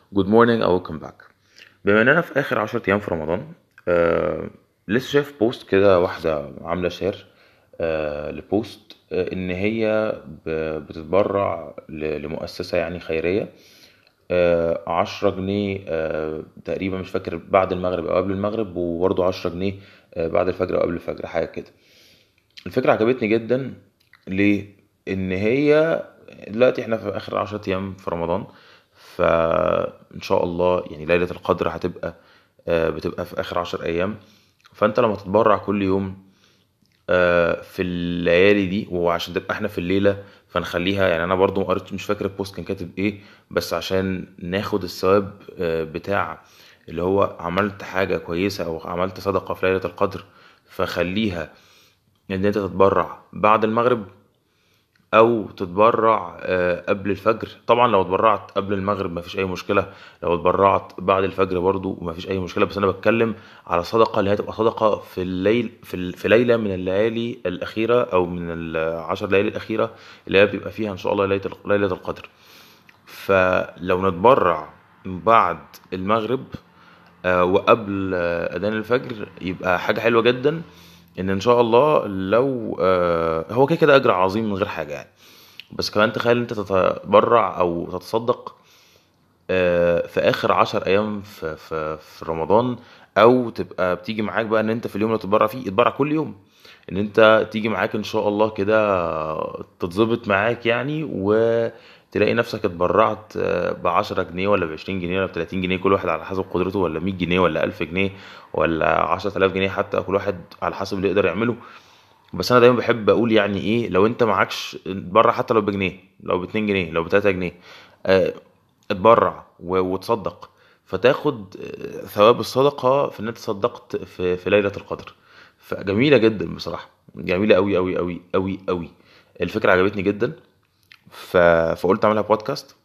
جود مورنينج او ويلكم باك بما اننا في اخر 10 ايام في رمضان آه لسه شايف بوست كده واحده عامله شير آه لبوست آه ان هي ب- بتتبرع ل- لمؤسسه يعني خيريه آه 10 جنيه آه تقريبا مش فاكر بعد المغرب او قبل المغرب وبرضه 10 جنيه آه بعد الفجر او قبل الفجر حاجه كده الفكره عجبتني جدا ليه ان هي دلوقتي احنا في اخر 10 ايام في رمضان فان شاء الله يعني ليله القدر هتبقى آه، بتبقى في اخر 10 ايام فانت لما تتبرع كل يوم آه، في الليالي دي وعشان تبقى احنا في الليله فنخليها يعني انا برضو ما قريتش مش فاكر البوست كان كاتب ايه بس عشان ناخد الثواب آه، بتاع اللي هو عملت حاجه كويسه او عملت صدقه في ليله القدر فخليها ان انت تتبرع بعد المغرب او تتبرع آه، قبل الفجر طبعا لو اتبرعت قبل المغرب مفيش اي مشكله لو اتبرعت بعد الفجر برضو مفيش اي مشكله بس انا بتكلم على صدقه اللي هتبقى صدقه في الليل في, ال- في ليله من الليالي الاخيره او من العشر ليالي الاخيره اللي هي بيبقى فيها ان شاء الله ليله ليله القدر فلو نتبرع بعد المغرب آه، وقبل آه، اذان الفجر يبقى حاجه حلوه جدا ان ان شاء الله لو آه، هو كده كده اجر عظيم من غير حاجه يعني بس كمان تخيل انت تتبرع او تتصدق آه، في اخر عشر ايام في, في, في رمضان او تبقى بتيجي معاك بقى ان انت في اليوم اللي تتبرع فيه اتبرع كل يوم ان انت تيجي معاك ان شاء الله كده تتظبط معاك يعني وتلاقي نفسك اتبرعت ب 10 جنيه ولا ب 20 جنيه ولا ب 30 جنيه كل واحد على حسب قدرته ولا 100 جنيه ولا 1000 جنيه ولا 10000 جنيه حتى كل واحد على حسب اللي يقدر يعمله بس انا دايما بحب اقول يعني ايه لو انت معكش اتبرع حتى لو بجنيه لو ب 2 جنيه لو ب 3 جنيه آه، اتبرع و- وتصدق فتاخد آه، ثواب الصدقة في ان انت صدقت في, في ليلة القدر فجميلة جدا بصراحة جميلة قوي قوي قوي قوي قوي الفكرة عجبتني جدا ف... فقلت اعملها بودكاست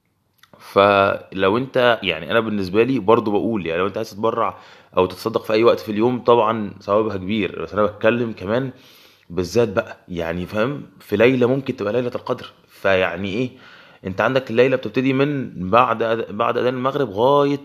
فلو انت يعني انا بالنسبه لي برضو بقول يعني لو انت عايز تتبرع او تتصدق في اي وقت في اليوم طبعا ثوابها كبير بس انا بتكلم كمان بالذات بقى يعني فاهم في ليله ممكن تبقى ليله القدر فيعني ايه انت عندك الليله بتبتدي من بعد بعد اذان المغرب لغايه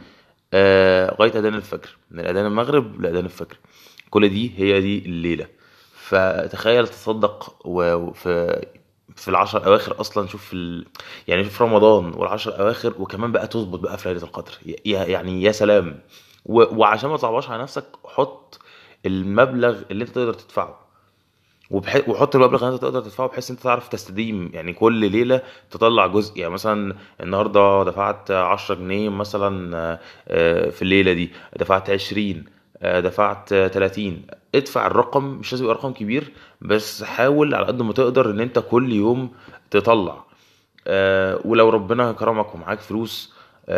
آه لغايه اذان الفجر من اذان المغرب لاذان الفجر كل دي هي دي الليله فتخيل تصدق وفي في العشر الاواخر اصلا شوف ال... يعني شوف رمضان والعشر الاواخر وكمان بقى تظبط بقى في ليله القدر يا يعني يا سلام و... وعشان ما تصعبهاش على نفسك حط المبلغ اللي انت تقدر تدفعه وبح... وحط المبلغ اللي انت تقدر تدفعه بحيث انت تعرف تستديم يعني كل ليله تطلع جزء يعني مثلا النهارده دفعت 10 جنيه مثلا آه، آه، في الليله دي دفعت 20 آه، دفعت آه، 30 ادفع الرقم مش لازم يبقى رقم كبير بس حاول على قد ما تقدر ان انت كل يوم تطلع آه، ولو ربنا كرمك ومعاك فلوس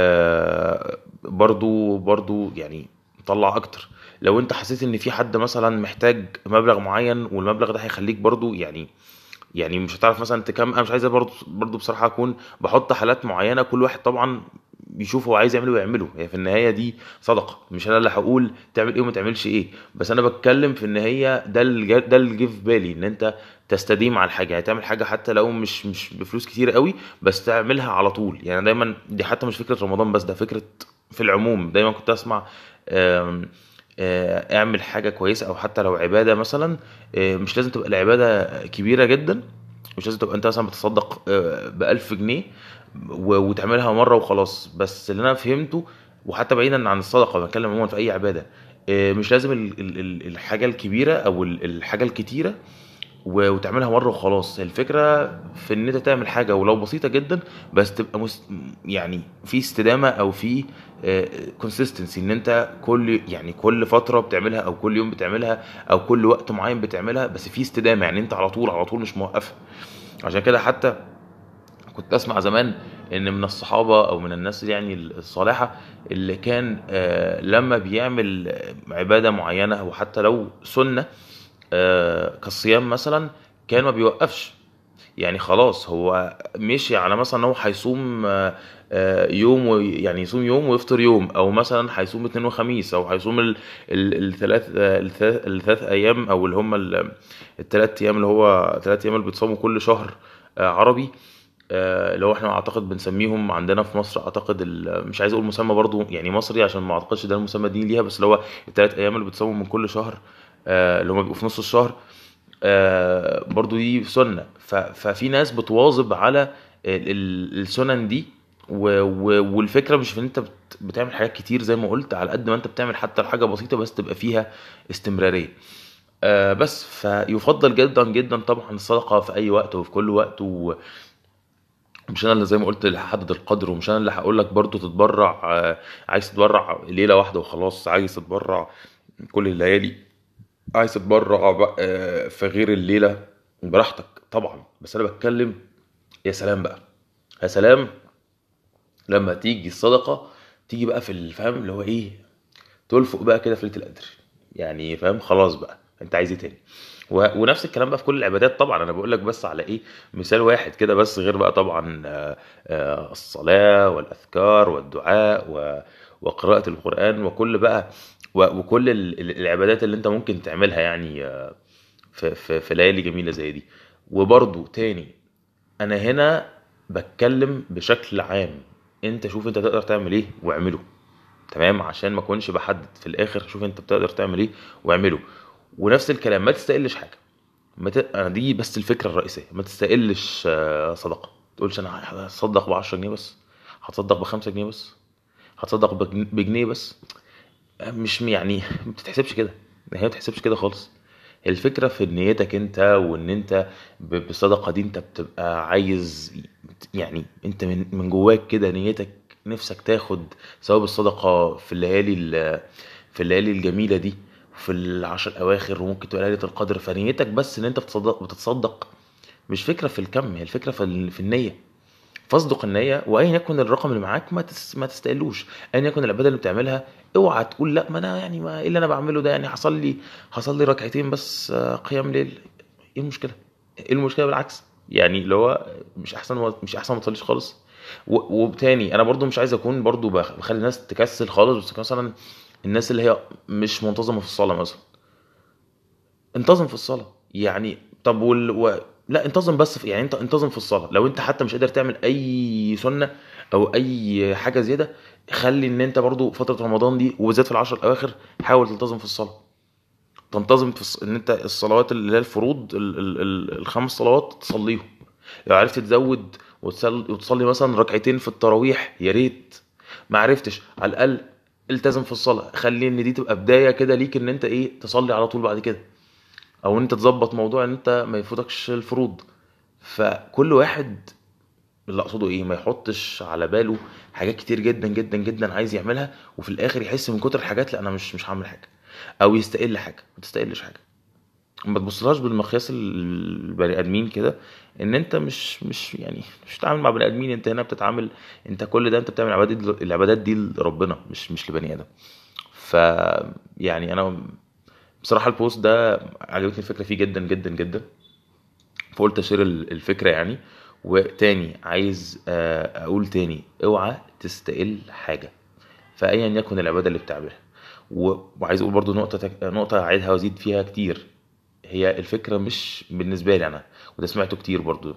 آه، برضو برضو يعني طلع اكتر لو انت حسيت ان في حد مثلا محتاج مبلغ معين والمبلغ ده هيخليك برضو يعني يعني مش هتعرف مثلا تكمل انا مش عايز برضو برضو بصراحه اكون بحط حالات معينه كل واحد طبعا بيشوف هو عايز يعمله ويعمله هي في النهايه دي صدقه مش انا اللي هقول تعمل ايه وما تعملش ايه بس انا بتكلم في النهايه ده اللي ده اللي جه في بالي ان انت تستديم على الحاجه يعني تعمل حاجه حتى لو مش مش بفلوس كتير قوي بس تعملها على طول يعني دايما دي حتى مش فكره رمضان بس ده فكره في العموم دايما كنت اسمع آم، آه، اعمل حاجه كويسه او حتى لو عباده مثلا آه، مش لازم تبقى العباده كبيره جدا مش لازم تبقى انت مثلا بتصدق ب 1000 جنيه و- وتعملها مره وخلاص بس اللي انا فهمته وحتى بعيدا عن الصدقه بتكلم عموما في اي عباده آه، مش لازم ال- ال- ال- الحاجه الكبيره او ال- الحاجه الكتيره و- وتعملها مره وخلاص الفكره في ان انت تعمل حاجه ولو بسيطه جدا بس تبقى مس... يعني في استدامه او في كونسيستنسي ان انت كل يعني كل فتره بتعملها او كل يوم بتعملها او كل وقت معين بتعملها بس في استدامه يعني انت على طول على طول مش موقفها عشان كده حتى كنت اسمع زمان ان من الصحابه او من الناس يعني الصالحه اللي كان آه، لما بيعمل عباده معينه وحتى لو سنه آه، كالصيام مثلا كان ما بيوقفش يعني خلاص هو مشي على مثلا ان هو هيصوم آه، آه، يوم وي- يعني يصوم يوم ويفطر يوم او مثلا هيصوم اثنين وخميس او هيصوم ال- ال- الثلاث آه، الثلاث الثلاث ايام او اللي هم ال- الثلاث ايام اللي هو ثلاث ايام اللي بيتصوموا كل شهر آه، عربي آه، اللي هو احنا اعتقد بنسميهم عندنا في مصر اعتقد ال- مش عايز اقول مسمى برضو يعني مصري عشان ما اعتقدش ده المسمى الديني ليها بس اللي هو الثلاث ايام اللي بتصوم من كل شهر آه، اللي هم بيبقوا في نص الشهر آه، برضو دي سنة ف- ففي ناس بتواظب على ال- ال- السنن دي و- و- والفكرة مش في ان انت بت- بتعمل حاجات كتير زي ما قلت على قد ما انت بتعمل حتى الحاجة بسيطة بس تبقى فيها استمرارية آه، بس فيفضل جدا جدا طبعا الصدقة في اي وقت وفي كل وقت و... مش انا اللي زي ما قلت اللي هحدد القدر ومش انا اللي هقول لك برضو تتبرع آه، عايز تتبرع ليله واحده وخلاص عايز تتبرع كل الليالي عايز تتبرع بقى آه، في غير الليله براحتك طبعا بس انا بتكلم يا سلام بقى يا سلام لما تيجي الصدقه تيجي بقى في الفهم اللي هو ايه تلفق بقى كده في ليله القدر يعني فاهم خلاص بقى انت عايز ايه تاني و... ونفس الكلام بقى في كل العبادات طبعا انا بقول لك بس على ايه مثال واحد كده بس غير بقى طبعا آه، آه، الصلاة والاذكار والدعاء و... وقراءة القرآن وكل بقى و... وكل ال- ال- العبادات اللي انت ممكن تعملها يعني آه، في في, في ليالي جميلة زي دي وبرضو تاني انا هنا بتكلم بشكل عام انت شوف انت تقدر تعمل ايه واعمله تمام عشان ما اكونش بحدد في الاخر شوف انت بتقدر تعمل ايه واعمله ونفس الكلام ما تستقلش حاجه ما ت... أنا دي بس الفكره الرئيسيه ما تستقلش آه، صدقه تقولش انا هتصدق ب 10 جنيه بس هتصدق ب 5 جنيه بس هتصدق بجن- بجنيه بس مش يعني ما بتتحسبش كده هي ما بتتحسبش كده خالص الفكرة في نيتك انت وان انت ب- بالصدقة دي انت بتبقى عايز يعني انت من من جواك كده نيتك نفسك تاخد ثواب الصدقة في الليالي ال- في الليالي الجميلة دي في العشر الاواخر وممكن تبقى ليلة القدر فنيتك بس ان انت بتصدق بتتصدق مش فكرة في الكم هي الفكرة في ال- في النية فاصدق النية وايا يكن الرقم اللي معاك ما تس... ما تستقلوش ايا يكن العبادة اللي بتعملها اوعى تقول لا ما انا يعني ما ايه اللي انا بعمله ده يعني حصل لي حصل لي ركعتين بس آه، قيام ليل ايه المشكلة ايه المشكلة بالعكس يعني اللي هو مش احسن مش احسن ما تصليش خالص و- وبتاني انا برضو مش عايز اكون برضو بخ- بخلي الناس تكسل خالص بس مثلا الناس اللي هي مش منتظمة في الصلاة مثلا انتظم في الصلاة يعني طب وال... و... لا انتظم بس في... يعني انت انتظم في الصلاة لو انت حتى مش قادر تعمل اي سنة او اي حاجة زيادة خلي ان انت برضو فترة رمضان دي وبالذات في العشر الاواخر حاول تلتزم في الصلاة تنتظم في الص... ان انت الصلوات اللي هي الفروض ال... ال... ال... الخمس صلوات تصليهم لو عرفت تزود وتصلي, وتصلي مثلا ركعتين في التراويح يا ريت ما عرفتش على الاقل التزم في الصلاة خلي ان دي تبقى بداية كده ليك ان انت ايه تصلي على طول بعد كده او ان انت تظبط موضوع ان انت ما يفوتكش الفروض فكل واحد اللي اقصده ايه ما يحطش على باله حاجات كتير جدا جدا جدا عايز يعملها وفي الاخر يحس من كتر الحاجات لا انا مش مش هعمل حاجه او يستقل حاجه ما تستقلش حاجه ما تبصلهاش بالمقياس البني ادمين كده ان انت مش مش يعني مش بتتعامل مع بني ادمين انت هنا بتتعامل انت كل ده انت بتعمل العبادات العبادات دي لربنا مش مش لبني ادم ف يعني انا بصراحه البوست ده عجبتني الفكره فيه جدا جدا جدا فقلت اشير ال- الفكره يعني وتاني عايز آه، اقول تاني اوعى تستقل حاجه فايا يكن العباده اللي بتعملها و- وعايز اقول برضو نقطه تك... نقطه اعيدها وازيد فيها كتير هي الفكره مش بالنسبه لي انا وده سمعته كتير برضو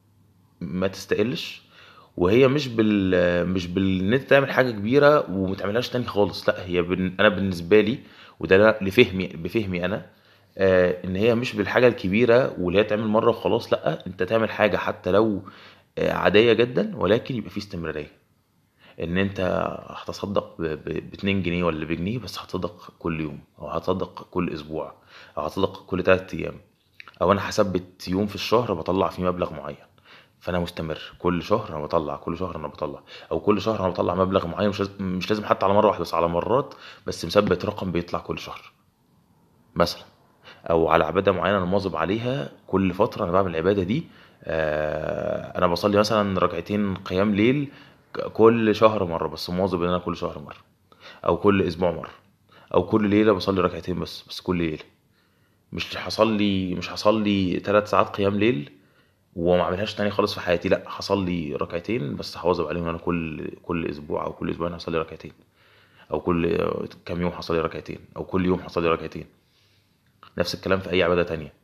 ما تستقلش وهي مش بال مش بال ان انت تعمل حاجه كبيره وما تعملهاش تاني خالص لا هي بن... انا بالنسبه لي وده أنا لفهمي بفهمي انا آه ان هي مش بالحاجه الكبيره واللي هي تعمل مره وخلاص لا انت تعمل حاجه حتى لو آه عاديه جدا ولكن يبقى في استمراريه ان انت هتصدق ب ب- ب 2 جنيه ولا بجنيه بس هتصدق كل يوم او هتصدق كل اسبوع او هتصدق كل 3 ايام او انا هثبت يوم في الشهر بطلع فيه مبلغ معين فانا مستمر كل شهر انا بطلع كل شهر انا بطلع او كل شهر انا بطلع مبلغ معين مش لازم مش لازم حتى على مره واحده بس على مرات بس مثبت رقم بيطلع كل شهر مثلا او على عباده معينه انا مواظب عليها كل فتره انا بعمل العباده دي آه، انا بصلي مثلا ركعتين قيام ليل ك- كل شهر مره بس مواظب ان انا كل شهر مره او كل اسبوع مره او كل ليله بصلي ركعتين بس بس كل ليله مش هصلي مش هصلي ثلاث ساعات قيام ليل وما اعملهاش تاني خالص في حياتي لا هصلي ركعتين بس هواظب عليهم انا كل كل اسبوع او كل اسبوعين هصلي ركعتين او كل كام يوم هصلي ركعتين او كل يوم هصلي ركعتين نفس الكلام في اي عباده تانية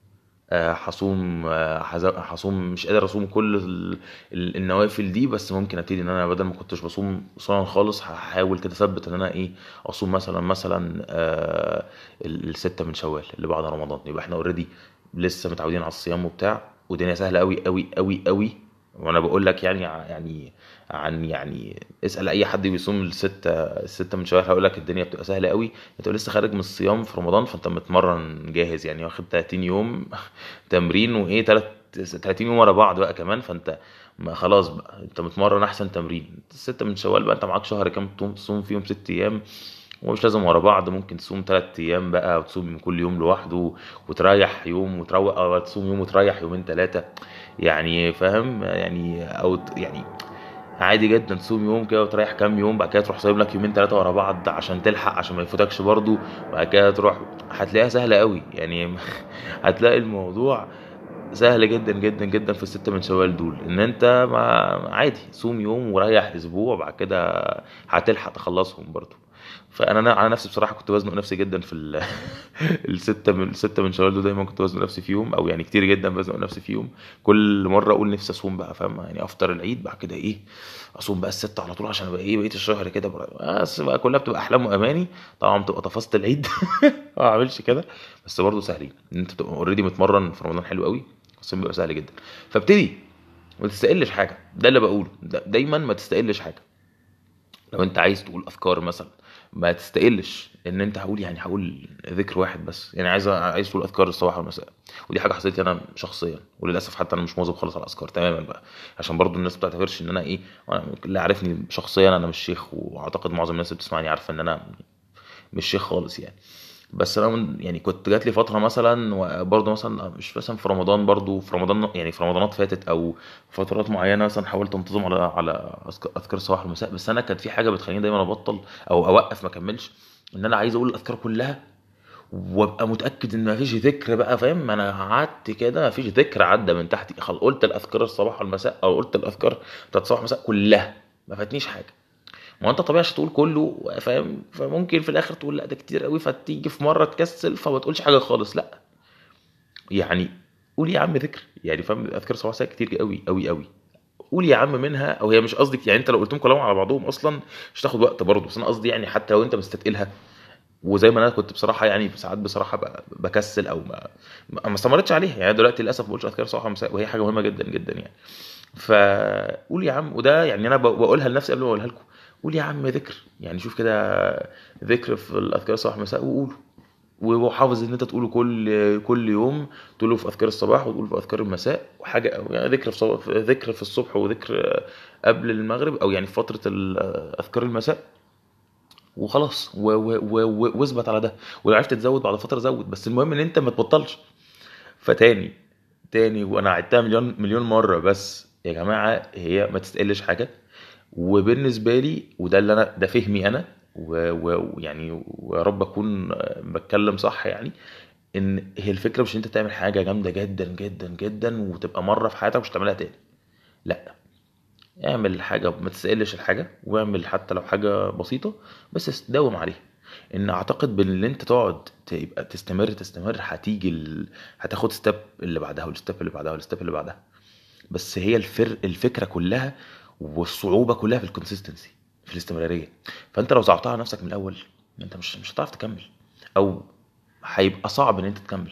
آه، هصوم آه، هز- هصوم مش قادر اصوم كل ال- ال- النوافل دي بس ممكن ابتدي ان انا بدل ما كنتش بصوم صوم خالص هحاول كده اثبت ان انا ايه اصوم مثلا مثلا آه ال- الستة من شوال اللي بعد رمضان يبقى احنا اوريدي لسه متعودين على الصيام وبتاع والدنيا سهله قوي قوي قوي قوي وانا بقول لك يعني ع- يعني عن يعني اسال اي حد بيصوم الستة الستة من شوال هيقول لك الدنيا بتبقى سهله قوي انت لسه خارج من الصيام في رمضان فانت متمرن جاهز يعني واخد 30 يوم تمرين وايه تلات 30 يوم ورا بعض بقى كمان فانت ما خلاص بقى انت متمرن احسن تمرين الستة من شوال بقى انت معاك شهر كام تصوم تصوم فيهم ست ايام ومش لازم ورا بعض ممكن تصوم تلات ايام بقى وتصوم كل يوم لوحده وتريح يوم وتروق او تصوم يوم وتريح يومين ثلاثة يعني فاهم يعني او ت- يعني عادي جدا تصوم يوم كده وتريح كام يوم بعد كده تروح صايم لك يومين ثلاثة ورا بعض عشان تلحق عشان ما يفوتكش برضو بعد كده تروح هتلاقيها سهلة قوي يعني هتلاقي الموضوع سهل جدا جدا جدا في الستة من شوال دول ان انت ما عادي صوم يوم وريح اسبوع بعد كده هتلحق تخلصهم برضو فانا نا- على نفسي بصراحه كنت بزنق نفسي جدا في ال- الستة من الستة من شوال دول دايما كنت بزنق نفسي فيهم او يعني كتير جدا بزنق نفسي فيهم كل مره اقول نفسي اصوم بقى فاهم يعني افطر العيد بعد كده ايه اصوم بقى الستة على طول عشان ابقى ايه بقيت الشهر كده بقى- بس بقى كلها بتبقى احلام واماني طبعا بتبقى تفاصيل العيد ما اعملش كده بس برضه سهلين ان انت تبقى اوريدي متمرن في رمضان حلو قوي الصيام بيبقى سهل جدا فابتدي ما تستقلش حاجه ده اللي بقوله دا دايما ما تستقلش حاجه لو انت عايز تقول اذكار مثلا ما تستقلش ان انت هقول يعني هقول ذكر واحد بس يعني عايز عايز تقول اذكار الصباح والمساء ودي حاجه حصلت لي انا شخصيا وللاسف حتى انا مش مواظب خالص على الاذكار تماما بقى عشان برضو الناس ما تعتبرش ان انا ايه وانا اللي عارفني شخصيا انا مش شيخ واعتقد معظم الناس اللي بتسمعني عارفه ان انا مش شيخ خالص يعني بس انا من يعني كنت جات لي فتره مثلا وبرضه مثلا مش مثلا في رمضان برضه في رمضان يعني في رمضانات فاتت او فترات معينه مثلا حاولت انتظم على على أذك- اذكار الصباح والمساء بس انا كانت في حاجه بتخليني دايما ابطل او اوقف ما اكملش ان انا عايز اقول الاذكار كلها وابقى متاكد ان مفيش ذكر بقى فاهم انا قعدت كده مفيش ذكر عدى من تحتي خل قلت الاذكار الصباح والمساء او قلت الاذكار بتاعت الصباح والمساء كلها ما فاتنيش حاجه ما هو انت طبيعي عشان تقول كله فاهم فممكن في الاخر تقول لا ده كتير قوي فتيجي في مره تكسل فما تقولش حاجه خالص لا يعني قول يا عم ذكر يعني فاهم اذكار صباح مساء كتير قوي قوي قوي قول يا عم منها او هي مش قصدك يعني انت لو قلتهم كلهم على بعضهم اصلا مش تاخد وقت برضه بس انا قصدي يعني حتى لو انت مستثقلها وزي ما انا كنت بصراحه يعني ساعات بصراحه ب- بكسل او ما ما ما استمرتش عليها يعني دلوقتي للاسف ما بقولش اذكار صباح ومساء وهي حاجه مهمه جدا جدا يعني فقول يا عم وده يعني انا ب- بقولها لنفسي قبل ما اقولها لكم قول يا عم ذكر يعني شوف كده ذكر في الاذكار الصباح والمساء وقوله وحافظ ان انت تقوله كل كل يوم تقوله في اذكار الصباح وتقوله في اذكار المساء وحاجه أو يعني ذكر في صباح ذكر في الصبح وذكر قبل المغرب او يعني في فتره ال- اذكار المساء وخلاص و- و- و- و- واثبت على ده ولو عرفت تزود بعد فتره زود بس المهم ان انت ما تبطلش فتاني تاني وانا عدتها مليون مليون مره بس يا جماعه هي ما تستقلش حاجه وبالنسبه لي وده اللي انا ده فهمي انا و- و- ويعني ويا رب اكون بتكلم صح يعني ان هي الفكره مش ان انت تعمل حاجه جامده جدا جدا جدا وتبقى مره في حياتك مش تعملها تاني لا اعمل حاجه ما تستقلش الحاجه واعمل حتى لو حاجه بسيطه بس داوم عليها ان اعتقد بان اللي انت تقعد تبقى تستمر تستمر هتيجي ال... هتاخد ستيب اللي بعدها والستيب اللي بعدها والستيب اللي بعدها بس هي الفر... الفكره كلها والصعوبه كلها في الكونسيستنسي في الاستمراريه فانت لو صعبتها على نفسك من الاول انت مش مش هتعرف تكمل او هيبقى صعب ان انت تكمل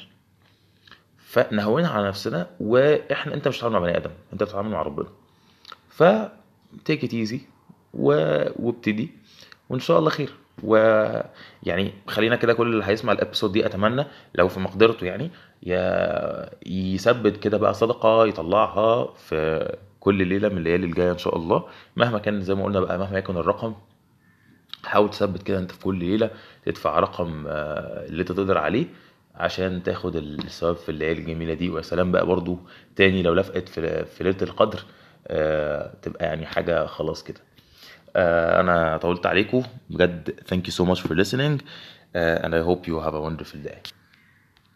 فنهونها على نفسنا واحنا انت مش بتتعامل مع بني ادم انت بتتعامل مع ربنا ف تيك ات ايزي وابتدي وان شاء الله خير ويعني خلينا كده كل اللي هيسمع الابيسود دي اتمنى لو في مقدرته يعني ي- يثبت كده بقى صدقه يطلعها في كل ليله من الليالي الجايه ان شاء الله مهما كان زي ما قلنا بقى مهما يكن الرقم حاول تثبت كده انت في كل ليله تدفع رقم آه، اللي انت تقدر عليه عشان تاخد الثواب في الليالي الجميله دي ويا سلام بقى برضو تاني لو لفقت في في ليله القدر آه، تبقى يعني حاجه خلاص كده آه، انا طولت عليكم بجد thank you so much for listening uh, and I hope you have a wonderful day